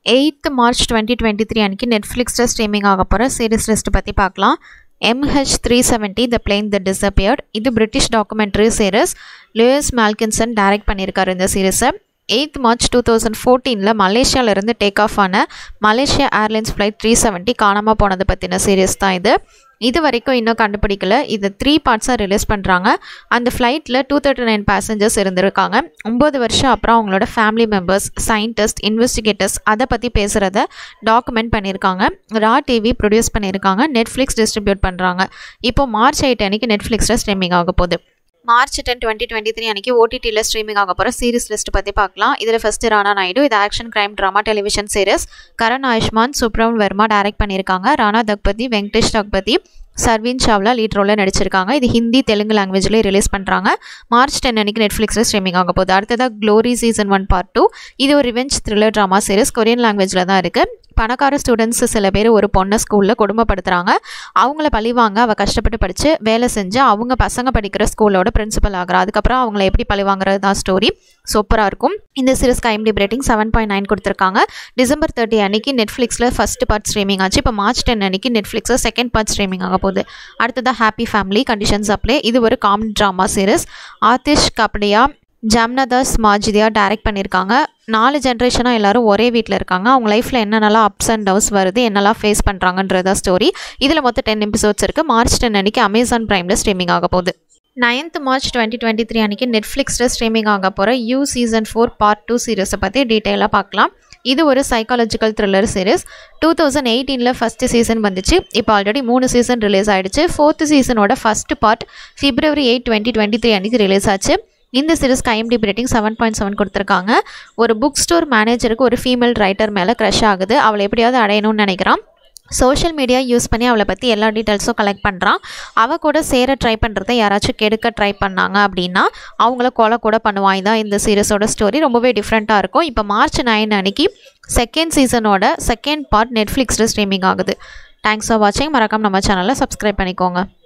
eighth March twenty twenty three அன்றைக்கி நெட்ஃப்ளிக்ஸில் streaming ஆக போகிற சீரிஸ் லிஸ்ட் பற்றி பார்க்கலாம் MH three seventy the plane the disappeared இது British documentary series Louise Malkinson direct பண்ணியிருக்காரு இந்த சீரிஸை எயித் மார்ச் டூ தௌசண்ட் ஃபோர்டீனில் மலேசியாவிலேருந்து டேக் ஆஃப் ஆன Malaysia airlines flight three seventy காணாமல் போனது பற்றின சீரியஸ் தான் இது இது வரைக்கும் இன்னும் கண்டுபிடிக்கல இது த்ரீ பார்ட்ஸாக ரிலீஸ் பண்ணுறாங்க அந்த ஃப்ளைட்டில் டூ தேர்ட்டி நைன் பேசஞ்சர்ஸ் இருந்திருக்காங்க ஒம்பது வருஷம் அப்புறம் அவங்களோட ஃபேமிலி மெம்பர்ஸ் சயின்டிஸ்ட் இன்வெஸ்டிகேட்டர்ஸ் அதை பற்றி பேசுகிறத டாக்குமெண்ட் பண்ணியிருக்காங்க ரா டிவி ப்ரொடியூஸ் பண்ணியிருக்காங்க நெட்ஃப்ளிக்ஸ் டிஸ்ட்ரிபியூட் பண்ணுறாங்க இப்போ மார்ச் எயிட் அன்றைக்கி நெட்ஃப்ளிக்ஸில் ஸ்ட்ரீமிங் ஆக போகுது March ten twenty twenty three அன்றைக்கி ஓடிடியில் ஸ்ட்ரீமிங் ஆக போகிற சீரிஸ் லிஸ்ட் பற்றி பார்க்கலாம் இதில் ஃபஸ்ட்டு ராணா நாயுடு இது action crime drama television series Karan Ayushman Suparn Varma direct பண்ணியிருக்காங்க ராணா தக்பதி வெங்கடேஷ் தக்பதி சர்வீன் சாவ்லா லீட் ரோலில் நடிச்சிருக்காங்க இது ஹிந்தி தெலுங்கு லாங்குவேஜ்லேயே ரிலீஸ் பண்ணுறாங்க மார்ச் டென் அன்றைக்கி நெட்ஃப்ளிக்ஸில் ஸ்ட்ரீமிங் ஆக போகுது அடுத்ததாக Glory season one part two இது ஒரு revenge thriller drama series Korean லாங்குவேஜில் தான் இருக்குது பணக்கார ஸ்டூடெண்ட்ஸ் சில பேர் ஒரு பொண்ணை ஸ்கூலில் கொடுமைப்படுத்துகிறாங்க அவங்கள பழிவாங்க அவள் கஷ்டப்பட்டு படித்து வேலை செஞ்சு அவங்க பசங்க படிக்கிற ஸ்கூலோட பிரின்சிபல் ஆகிறா அதுக்கப்புறம் அவங்கள எப்படி பழிவாங்கிறது தான் ஸ்டோரி சூப்பராக இருக்கும் இந்த சீரிஸ்க்கு IMDb rating seven point nine கொடுத்துருக்காங்க டிசம்பர் தேர்ட்டி அன்னைக்கு நெட்ஃப்ளிக்ஸில் ஃபஸ்ட் பார்ட் ஸ்ட்ரீமிங் ஆச்சு இப்போ மார்ச் டென் அன்னைக்கு நெட்ஃப்ளிக்ஸில் செகண்ட் பார்ட் ஸ்ட்ரீமிங் ஆக போகுது அடுத்ததாக ஹாப்பி ஃபேமிலி கண்டிஷன்ஸ் அப்ளே இது ஒரு comedy drama series Aatish Kapadia Jamnadas Majethia direct பண்ணியிருக்காங்க நாலு ஜென்ரேஷனாக எல்லோரும் ஒரே வீட்டில் இருக்காங்க அவங்க லைஃப்பில் என்னென்னலாம் அப்ஸ் அண்ட் டவுன்ஸ் வருது என்னெல்லாம் ஃபேஸ் பண்ணுறாங்கன்றதா ஸ்டோரி இதில் மொத்தம் டென் எபிசோட்ஸ் இருக்குது மார்ச் டென் அன்றைக்கி அமேசான் ப்ரைமில் ஸ்ட்ரீமிங் ஆக போகுது ninth March twenty twenty three அன்றைக்கி நெட்ஃப்ளிக்ஸில் ஸ்ட்ரீமிங் ஆக போகிற You season four part two சீரிஸை பற்றி டீட்டெயிலாக பார்க்கலாம் இது ஒரு psychological thriller series two thousand எயிட்டீனில் ஃபஸ்ட்டு சீசன் வந்துச்சு இப்போ ஆல்ரெடி மூணு சீசன் ரிலீஸ் ஆகிடுச்சு ஃபோர்த்து சீசனோட first part February eight twenty twenty three அன்றைக்கி ரிலீஸ் ஆச்சு இந்த சீரிஸ்க்கு IMDb rating seven point seven கொடுத்துருக்காங்க ஒரு புக் ஸ்டோர் மேனேஜருக்கு ஒரு ஃபீமேல் ரைட்டர் மேலே க்ரஷ் ஆகுது அவளை எப்படியாவது அடையணும்னு நினைக்கிறான் சோஷியல் மீடியா யூஸ் பண்ணி அவளை பற்றி எல்லா டீட்டெயில்ஸும் கலெக்ட் பண்ணுறான் அவள் கூட சேர ட்ரை பண்ணுறதை யாராச்சும் கெடுக்க ட்ரை பண்ணாங்க அப்படின்னா அவங்கள கொலை கூட பண்ணுவான் இதான் இந்த சீரிஸோட ஸ்டோரி ரொம்பவே டிஃப்ரெண்ட்டாக இருக்கும் இப்போ மார்ச் நைன் அன்னைக்கு செகண்ட் சீசனோட செகண்ட் பார்ட் நெட்ஃப்ளிக்ஸில் ஸ்ட்ரீமிங் ஆகுது தேங்க்ஸ் ஃபார் வாட்சிங் மறக்காம நம்ம சேனலை சப்ஸ்கிரைப் பண்ணிக்கோங்க